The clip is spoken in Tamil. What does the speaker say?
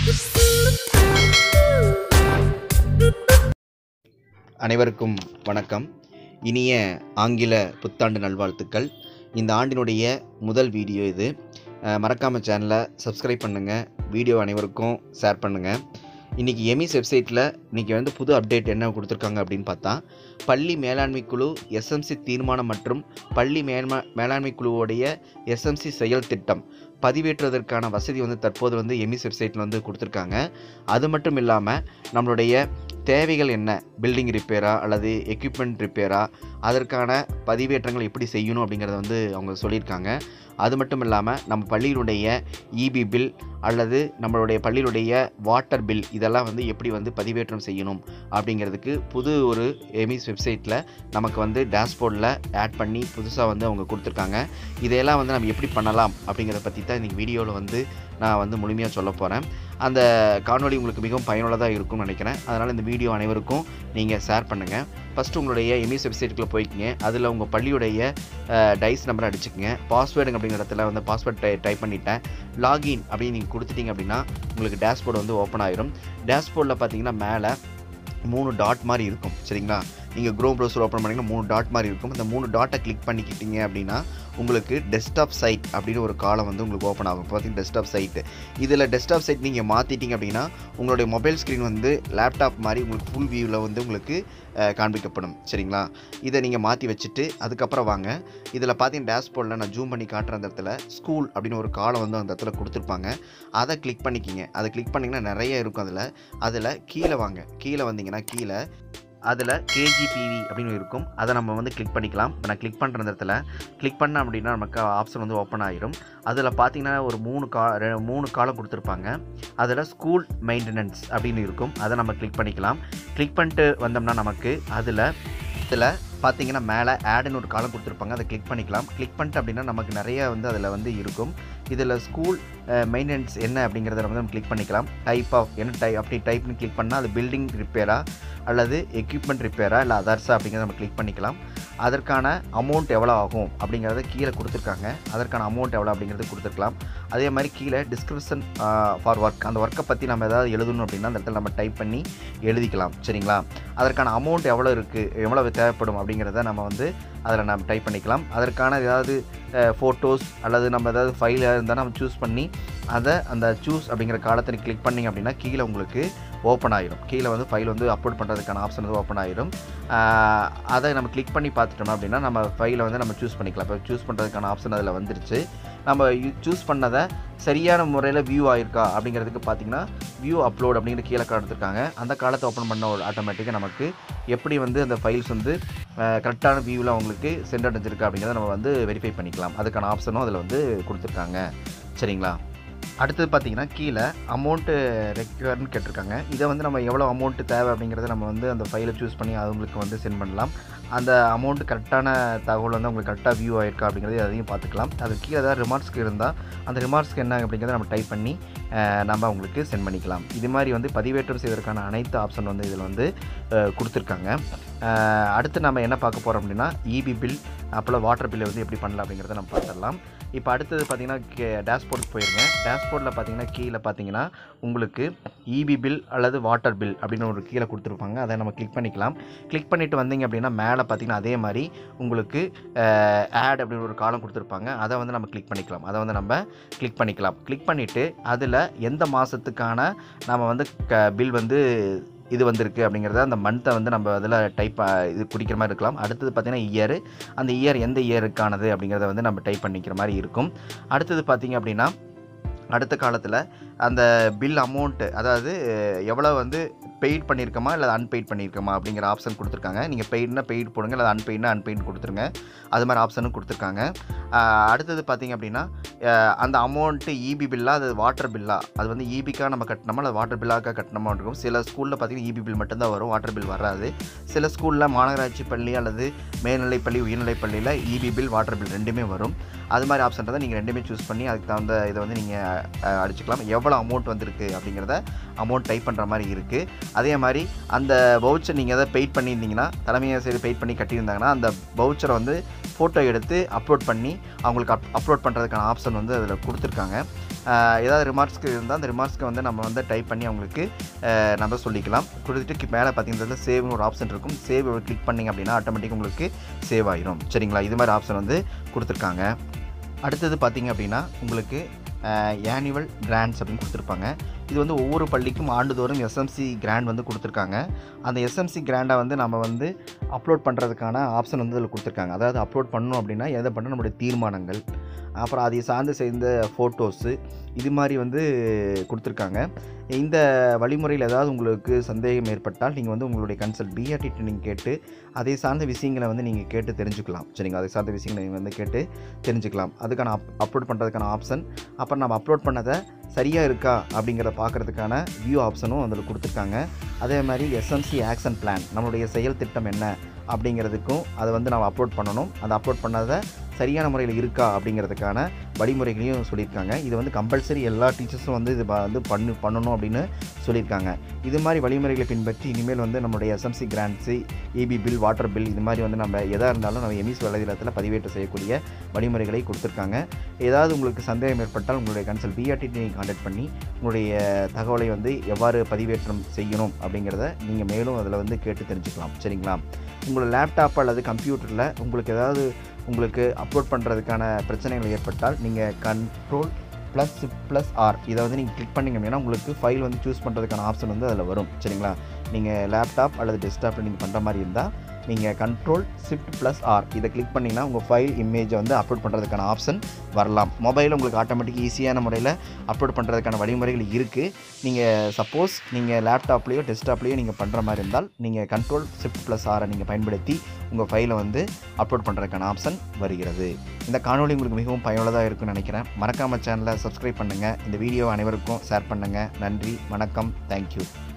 அனைவருக்கும் வணக்கம் இனிய ஆங்கில புத்தாண்டு நல்வாழ்த்துக்கள் இந்த ஆண்டினுடைய முதல் வீடியோ இது மறக்காமல் சேனலை சப்ஸ்கிரைப் பண்ணுங்கள் வீடியோ அனைவருக்கும் ஷேர் பண்ணுங்கள் இன்றைக்கி எமிஸ் வெப்சைட்டில் இன்றைக்கி வந்து புது அப்டேட் என்ன கொடுத்துருக்காங்க அப்படின்னு பார்த்தா பள்ளி மேலாண்மை குழு எஸ்எம்சி தீர்மானம் மற்றும் பள்ளி மேல்மா மேலாண்மை குழுவோடைய எஸ்எம்சி செயல் திட்டம் பதிவேற்றுவதற்கான வசதி வந்து தற்போது வந்து எமிஸ் வெப்சைட்டில் வந்து கொடுத்துருக்காங்க அது மட்டும் இல்லாமல் நம்மளுடைய தேவைகள் என்ன பில்டிங் ரிப்பேரா அல்லது எக்யூப்மெண்ட் ரிப்பேரா அதற்கான பதிவேற்றங்கள் எப்படி செய்யணும் அப்படிங்கிறத வந்து அவங்க சொல்லியிருக்காங்க அது மட்டும் இல்லாமல் நம்ம பள்ளியினுடைய இபி பில் அல்லது நம்மளுடைய பள்ளியினுடைய வாட்டர் பில் இதெல்லாம் வந்து எப்படி வந்து பதிவேற்றம் செய்யணும் அப்படிங்கிறதுக்கு புது ஒரு எமிஸ் வெப்சைட்டில் நமக்கு வந்து டேஷ்போர்டில் ஆட் பண்ணி புதுசாக வந்து அவங்க கொடுத்துருக்காங்க இதையெல்லாம் வந்து நம்ம எப்படி பண்ணலாம் அப்படிங்கிறத பற்றி தான் இன்றைக்கி வீடியோவில் வந்து நான் வந்து முழுமையாக சொல்ல போகிறேன் அந்த காணொளி உங்களுக்கு மிகவும் பயனுள்ளதாக இருக்கும்னு நினைக்கிறேன் அதனால் இந்த வீடியோ அனைவருக்கும் நீங்கள் ஷேர் பண்ணுங்கள் ஃபஸ்ட்டு உங்களுடைய எமிஸ் வெப்சைட்டுக்குள்ளே போய்க்கிங்க அதில் உங்கள் பள்ளியுடைய டைஸ் நம்பரை அடிச்சுக்கங்க பாஸ்வேர்டுங்க அப்படிங்கிற இடத்துல வந்து பாஸ்வேர்ட் டை டைப் பண்ணிட்டேன் லாகின் அப்படின்னு நீங்கள் கொடுத்துட்டீங்க அப்படின்னா உங்களுக்கு டேஷ்போர்டு வந்து ஓப்பன் ஆயிரும் டேஷ்போர்டில் பார்த்தீங்கன்னா மேலே மூணு டாட் மாதிரி இருக்கும் சரிங்களா நீங்கள் க்ரோம் ப்ரௌசர் ஓப்பன் பண்ணிங்கன்னா மூணு டாட் மாதிரி இருக்கும் இந்த மூணு டாட்டை கிளிக் பண்ணிக்கிட்டீங்க அப்படின்னா உங்களுக்கு டெஸ்க்டாப் சைட் அப்படின்னு ஒரு காலம் வந்து உங்களுக்கு ஓப்பன் ஆகும் பார்த்தீங்கன்னா டெஸ்க்டாப் சைட்டு இதில் டெஸ்க்டாப் சைட் நீங்கள் மாற்றிட்டீங்க அப்படின்னா உங்களுடைய மொபைல் ஸ்க்ரீன் வந்து லேப்டாப் மாதிரி உங்களுக்கு ஃபுல் வியூவில் வந்து உங்களுக்கு காண்பிக்கப்படும் சரிங்களா இதை நீங்கள் மாற்றி வச்சுட்டு அதுக்கப்புறம் வாங்க இதில் பார்த்தீங்கன்னா டேஷ்போர்டில் நான் ஜூம் பண்ணி காட்டுற அந்த இடத்துல ஸ்கூல் அப்படின்னு ஒரு காலம் வந்து அந்த இடத்துல கொடுத்துருப்பாங்க அதை கிளிக் பண்ணிக்கிங்க அதை கிளிக் பண்ணிங்கன்னா நிறைய இருக்கும் அதில் அதில் கீழே வாங்க கீழே வந்தீங்கன்னா கீழே அதில் கேஜிபிவி அப்படின்னு இருக்கும் அதை நம்ம வந்து கிளிக் பண்ணிக்கலாம் இப்போ நான் கிளிக் பண்ணுற இடத்துல கிளிக் பண்ண அப்படின்னா நமக்கு ஆப்ஷன் வந்து ஓப்பன் ஆகிரும் அதில் பார்த்தீங்கன்னா ஒரு மூணு கா மூணு காலம் கொடுத்துருப்பாங்க அதில் ஸ்கூல் மெயின்டெனன்ஸ் அப்படின்னு இருக்கும் அதை நம்ம கிளிக் பண்ணிக்கலாம் கிளிக் பண்ணிட்டு வந்தோம்னா நமக்கு அதில் இதில் பார்த்தீங்கன்னா மேலே ஆடுன்னு ஒரு காலம் கொடுத்துருப்பாங்க அதை கிளிக் பண்ணிக்கலாம் கிளிக் பண்ணிட்டு அப்படின்னா நமக்கு நிறைய வந்து அதில் வந்து இருக்கும் இதில் ஸ்கூல் மெயின்டெனன்ஸ் என்ன அப்படிங்கிறத வந்து நம்ம கிளிக் பண்ணிக்கலாம் டைப் ஆஃப் என்ன டை அப்படி டைப்னு கிளிக் பண்ணால் அது பில்டிங் ரிப்பேரா அல்லது எக்யூப்மெண்ட் ரிப்பேரா இல்லை அதர்ஸா அப்படிங்கிறத நம்ம கிளிக் பண்ணிக்கலாம் அதற்கான அமௌண்ட் எவ்வளோ ஆகும் அப்படிங்கிறத கீழே கொடுத்துருக்காங்க அதற்கான அமௌண்ட் எவ்வளோ அப்படிங்கிறது கொடுத்துருக்கலாம் அதே மாதிரி கீழே டிஸ்கிரிப்ஷன் ஃபார் ஒர்க் அந்த ஒர்க்கை பற்றி நம்ம ஏதாவது எழுதணும் அப்படின்னா அந்த இடத்துல நம்ம டைப் பண்ணி எழுதிக்கலாம் சரிங்களா அதற்கான அமௌண்ட் எவ்வளோ இருக்குது எவ்வளோ தேவைப்படும் அப்படிங்கிறத நம்ம வந்து அதில் நம்ம டைப் பண்ணிக்கலாம் அதற்கான ஏதாவது ஃபோட்டோஸ் அல்லது நம்ம ஏதாவது ஃபைலாக இருந்தால் நம்ம சூஸ் பண்ணி அதை அந்த சூஸ் அப்படிங்கிற காலத்தை கிளிக் பண்ணிங்க அப்படின்னா கீழே உங்களுக்கு ஓப்பன் ஆகிடும் கீழே வந்து ஃபைல் வந்து அப்லோட் பண்ணுறதுக்கான ஆப்ஷன் வந்து ஓப்பன் ஆகிடும் அதை நம்ம கிளிக் பண்ணி பார்த்துட்டோம் அப்படின்னா நம்ம ஃபைலை வந்து நம்ம சூஸ் பண்ணிக்கலாம் இப்போ சூஸ் பண்ணுறதுக்கான ஆப்ஷன் அதில் வந்துருச்சு நம்ம சூஸ் பண்ணதை சரியான முறையில் வியூ ஆயிருக்கா அப்படிங்கிறதுக்கு பார்த்தீங்கன்னா வியூ அப்லோட் அப்படிங்கிற கீழே கொடுத்துருக்காங்க அந்த காலத்தை ஓப்பன் பண்ண ஒரு ஆட்டோமேட்டிக்காக நமக்கு எப்படி வந்து அந்த ஃபைல்ஸ் வந்து கரெக்டான வியூவில் அவங்களுக்கு சென்றடைஞ்சிருக்கு அப்படிங்கிறத நம்ம வந்து வெரிஃபை பண்ணிக்கலாம் அதுக்கான ஆப்ஷனும் அதில் வந்து கொடுத்துருக்காங்க சரிங்களா அடுத்தது பார்த்தீங்கன்னா கீழே அமௌண்ட்டு ரெக்யர்னு கேட்டிருக்காங்க இதை வந்து நம்ம எவ்வளோ அமௌண்ட்டு தேவை அப்படிங்கிறத நம்ம வந்து அந்த ஃபைலை சூஸ் பண்ணி அவங்களுக்கு வந்து சென்ட் பண்ணலாம் அந்த அமௌண்ட் கரெக்டான தகவல் வந்து உங்களுக்கு கரெக்டாக வியூ ஆயிருக்கா அப்படிங்கிறது அதையும் பார்த்துக்கலாம் அது கீழே ஏதாவது ரிமார்க்ஸ்க்கு இருந்தால் அந்த ரிமார்க்ஸ்க்கு என்ன அப்படிங்கிறத நம்ம டைப் பண்ணி நம்ம அவங்களுக்கு சென்ட் பண்ணிக்கலாம் இது மாதிரி வந்து பதிவேற்றம் செய்வதற்கான அனைத்து ஆப்ஷன் வந்து இதில் வந்து கொடுத்துருக்காங்க அடுத்து நம்ம என்ன பார்க்க போகிறோம் அப்படின்னா இபி பில் அப்போல்லாம் வாட்டர் பில்லை வந்து எப்படி பண்ணலாம் அப்படிங்கிறத நம்ம பார்த்துடலாம் இப்போ அடுத்தது பார்த்தீங்கன்னா டேஷ்போர்டுக்கு போயிருங்க டேஷ்போர்டில் பார்த்தீங்கன்னா கீழே பார்த்தீங்கன்னா உங்களுக்கு இபி பில் அல்லது வாட்டர் பில் அப்படின்னு ஒரு கீழே கொடுத்துருப்பாங்க அதை நம்ம கிளிக் பண்ணிக்கலாம் கிளிக் பண்ணிவிட்டு வந்தீங்க அப்படின்னா மேலே பார்த்தீங்கன்னா அதே மாதிரி உங்களுக்கு ஆட் அப்படின்னு ஒரு காலம் கொடுத்துருப்பாங்க அதை வந்து நம்ம கிளிக் பண்ணிக்கலாம் அதை வந்து நம்ம கிளிக் பண்ணிக்கலாம் கிளிக் பண்ணிவிட்டு அதில் எந்த மாதத்துக்கான நம்ம வந்து க பில் வந்து இது வந்திருக்கு அப்படிங்கிறத அந்த மந்த்தை வந்து நம்ம அதில் டைப் இது குடிக்கிற மாதிரி இருக்கலாம் அடுத்தது பார்த்திங்கன்னா இயர் அந்த இயர் எந்த இயருக்கானது அப்படிங்கிறத வந்து நம்ம டைப் பண்ணிக்கிற மாதிரி இருக்கும் அடுத்தது பார்த்திங்க அப்படின்னா அடுத்த காலத்தில் அந்த பில் அமௌண்ட்டு அதாவது எவ்வளோ வந்து பெய்ட் பண்ணியிருக்கோமா இல்லை அன்பெய்ட் பண்ணியிருக்கோமா அப்படிங்கிற ஆப்ஷன் கொடுத்துருக்காங்க நீங்கள் பெய்ட்னா பெய்ட் போடுங்க இல்லை அன்பெய்ட்னா அன்பெய்ட் கொடுத்துருங்க அது மாதிரி ஆப்ஷனும் கொடுத்துருக்காங்க அடுத்தது பார்த்திங்க அப்படின்னா அந்த அமௌண்ட்டு இபி பில்லா அது வாட்டர் பில்லா அது வந்து இபிக்காக நம்ம கட்டணுமா இல்லை வாட்டர் பில்லாக கட்டணுமா இருக்கும் சில ஸ்கூலில் பார்த்திங்கன்னா இபி பில் மட்டும்தான் வரும் வாட்டர் பில் வராது சில ஸ்கூலில் மாநகராட்சி பள்ளி அல்லது மேல்நிலைப்பள்ளி உயர்நிலைப்பள்ளியில் இபி பில் வாட்டர் பில் ரெண்டுமே வரும் அது மாதிரி ஆப்ஷன் தான் நீங்கள் ரெண்டுமே சூஸ் பண்ணி அதுக்கு தகுந்த இதை வந்து நீங்கள் அடிச்சுக்கலாம் எவ்வளோ அமௌண்ட் வந்திருக்கு அப்படிங்கிறத அமௌண்ட் டைப் பண்ணுற மாதிரி இருக்குது அதே மாதிரி அந்த வவுச்சர் நீங்கள் எதாவது பெய்ட் பண்ணியிருந்தீங்கன்னா தலைமை ஆசிரியர் பெய்ட் பண்ணி கட்டியிருந்தாங்கன்னா அந்த வவுச்சரை வந்து ஃபோட்டோ எடுத்து அப்லோட் பண்ணி அவங்களுக்கு அப் அப்லோட் பண்ணுறதுக்கான ஆப்ஷன் வந்து அதில் கொடுத்துருக்காங்க ஆஹ் ஏதாவது ரிமார்க்ஸ்க்கு இருந்தால் அந்த ரிமார்க்ஸ்க்கு வந்து நம்ம வந்து டைப் பண்ணி அவங்களுக்கு ஆஹ் நம்ம சொல்லிக்கலாம் கொடுத்துட்டு மேலே பார்த்தீங்கன்னா சேவ்னு ஒரு ஆப்ஷன் இருக்கும் சேவ் கிளிக் பண்ணிங்க அப்படின்னா ஆட்டோமேட்டிக் உங்களுக்கு சேவ் ஆயிரும் சரிங்களா இது மாதிரி ஆப்ஷன் வந்து கொடுத்துருக்காங்க அடுத்தது பார்த்தீங்க அப்படின்னா உங்களுக்கு ஆனுவல் கிராண்ட்ஸ் அப்படின்னு கொடுத்துருப்பாங்க இது வந்து ஒவ்வொரு பள்ளிக்கும் ஆண்டுதோறும் எஸ்எம்சி கிராண்ட் வந்து கொடுத்துருக்காங்க அந்த எஸ்எம்சி கிராண்டை வந்து நம்ம வந்து அப்லோட் பண்ணுறதுக்கான ஆப்ஷன் வந்து அதில் கொடுத்துருக்காங்க அதாவது அப்லோட் பண்ணணும் அப்படின்னா எதை பண்ண நம்மளுடைய தீர்மானங்கள் அப்புறம் அதை சார்ந்து செய்த ஃபோட்டோஸு இது மாதிரி வந்து கொடுத்துருக்காங்க இந்த வழிமுறையில் ஏதாவது உங்களுக்கு சந்தேகம் ஏற்பட்டால் நீங்கள் வந்து உங்களுடைய கன்சல்ட் பிஆர்டிட்டு நீங்கள் கேட்டு அதை சார்ந்த விஷயங்களை வந்து நீங்கள் கேட்டு தெரிஞ்சுக்கலாம் சரிங்களா அதை சார்ந்த விஷயங்களை நீங்கள் வந்து கேட்டு தெரிஞ்சுக்கலாம் அதுக்கான அப் அப்லோட் பண்ணுறதுக்கான ஆப்ஷன் அப்புறம் நம்ம அப்லோட் பண்ணதை சரியாக இருக்கா அப்படிங்கிறத பார்க்குறதுக்கான வியூ ஆப்ஷனும் அதில் கொடுத்துருக்காங்க அதே மாதிரி எஸ்எம்சி ஆக்ஷன் பிளான் நம்மளுடைய செயல் திட்டம் என்ன அப்படிங்கிறதுக்கும் அதை வந்து நம்ம அப்லோட் பண்ணணும் அந்த அப்லோட் பண்ணதை சரியான முறையில் இருக்கா அப்படிங்கிறதுக்கான வழிமுறைகளையும் சொல்லியிருக்காங்க இது வந்து கம்பல்சரி எல்லா டீச்சர்ஸும் வந்து இது ப- வந்து பண்ணு பண்ணணும் அப்படின்னு சொல்லியிருக்காங்க இது மாதிரி வழிமுறைகளை பின்பற்றி இனிமேல் வந்து நம்மளுடைய SMC grants EB bill water bill இது மாதிரி வந்து நம்ம எதாக இருந்தாலும் நம்ம எமிஸ் வலைதளத்தில் பதிவேற்றம் செய்யக்கூடிய வழிமுறைகளை கொடுத்துருக்காங்க ஏதாவது உங்களுக்கு சந்தேகம் ஏற்பட்டால் உங்களுடைய கன்சல்ட் பிஆர்டி நீங்கள் கான்டாக்ட் பண்ணி உங்களுடைய தகவலை வந்து எவ்வாறு பதிவேற்றம் செய்யணும் அப்படிங்கிறத நீங்கள் மேலும் அதில் வந்து கேட்டு தெரிஞ்சுக்கலாம் சரிங்களா உங்களோட லேப்டாப் அல்லது கம்ப்யூட்டரில் உங்களுக்கு ஏதாவது உங்களுக்கு அப்லோட் பண்ணுறதுக்கான பிரச்சனைகள் ஏற்பட்டால் நீங்கள் கண்ட்ரோல் ப்ளஸ் ப்ளஸ் ஆர் இதை வந்து நீங்கள் கிளிக் பண்ணிங்க அப்படின்னா உங்களுக்கு ஃபைல் வந்து சூஸ் பண்ணுறதுக்கான ஆப்ஷன் வந்து அதில் வரும் சரிங்களா நீங்கள் லேப்டாப் அல்லது டெஸ்க்டாப்பில் நீங்கள் பண்ணுற மாதிரி இருந்தால் நீங்கள் கண்ட்ரோல் ஷிஃப்ட் ப்ளஸ் ஆர் இதை கிளிக் பண்ணிங்கன்னா உங்கள் ஃபைல் இமேஜை வந்து அப்லோட் பண்ணுறதுக்கான ஆப்ஷன் வரலாம் மொபைலில் உங்களுக்கு ஆட்டோமேட்டிக் ஈஸியான முறையில் அப்லோட் பண்ணுறதுக்கான வழிமுறைகள் இருக்குது நீங்கள் சப்போஸ் நீங்கள் லேப்டாப்லேயோ டெஸ்க்டாப்லேயோ நீங்கள் பண்ணுற மாதிரி இருந்தால் நீங்கள் கண்ட்ரோல் ஷிஃப்ட் ப்ளஸ் ஆரை நீங்கள் பயன்படுத்தி உங்கள் ஃபைலை வந்து அப்லோட் பண்ணுறதுக்கான ஆப்ஷன் வருகிறது இந்த காணொளி உங்களுக்கு மிகவும் பயனுள்ளதாக இருக்கும்னு நினைக்கிறேன் மறக்காமல் சேனலை சப்ஸ்கிரைப் பண்ணுங்கள் இந்த வீடியோ அனைவருக்கும் ஷேர் பண்ணுங்கள் நன்றி வணக்கம் தேங்க்யூ